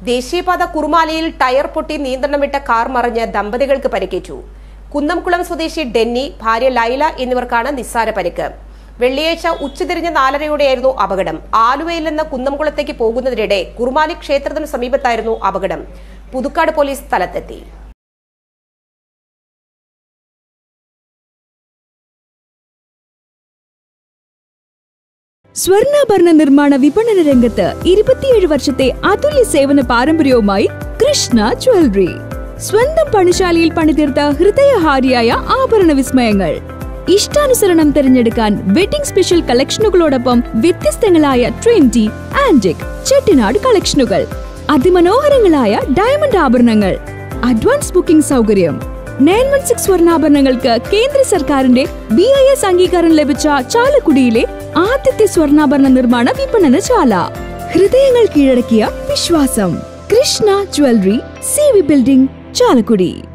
ദേശീയപാത കുറുമാലയിൽ ടയർ പൊട്ടി നിയന്ത്രണം വിട്ട കാർ മറിഞ്ഞ് ദമ്പതികൾക്ക് പരിക്കേറ്റു കുന്നംകുളം സ്വദേശി ഡെന്നി ഭാര്യ ലൈല എന്നിവർക്കാണ് നിസ്സാര പരിക്ക് വെള്ളിയാഴ്ച ഉച്ചതിരിഞ്ഞ് നാലരയോടെയായിരുന്നു അപകടം ആലുവയിൽ നിന്ന് കുന്നംകുളത്തേക്ക് പോകുന്നതിനിടെ കുറുമാലി ക്ഷേത്രത്തിന് സമീപത്തായിരുന്നു അപകടം പുതുക്കാട് പോലീസ് സ്ഥലത്തെത്തി സ്വർണ്ണാഭരണ നിർമ്മാണ വിപണന രംഗത്ത് ഇരുപത്തിയേഴ് വർഷത്തെ അതുല്യ സേവന പാരമ്പര്യവുമായി കൃഷ്ണ ജ്വല്ലറി സ്വന്തം പണിശാലയിൽ പണിതീർത്ത ഹൃദയഹാരിയായ ആഭരണ വിസ്മയങ്ങൾ ഇഷ്ടാനുസരണം തിരഞ്ഞെടുക്കാൻ വെഡിംഗ് സ്പെഷ്യൽ കളക്ഷനുകളോടൊപ്പം വ്യത്യസ്തങ്ങളായ ട്രെൻഡി ആന്റിക് ചെട്ടിനാട് കളക്ഷനുകൾ അതിമനോഹരങ്ങളായ ഡയമണ്ട് ആഭരണങ്ങൾ അഡ്വാൻസ് ബുക്കിംഗ് സൗകര്യം നയൻ വൺ സിക്സ് സ്വർണ്ണാഭരണങ്ങൾക്ക് കേന്ദ്ര സർക്കാരിന്റെ ബി ഐ എസ് അംഗീകാരം ലഭിച്ച ചാലക്കുടിയിലെ ആദ്യത്തെ സ്വർണ്ണാഭരണ നിർമ്മാണ വിപണനശാല ഹൃദയങ്ങൾ കീഴടക്കിയ വിശ്വാസം Krishna jewellery C V building Chalakudy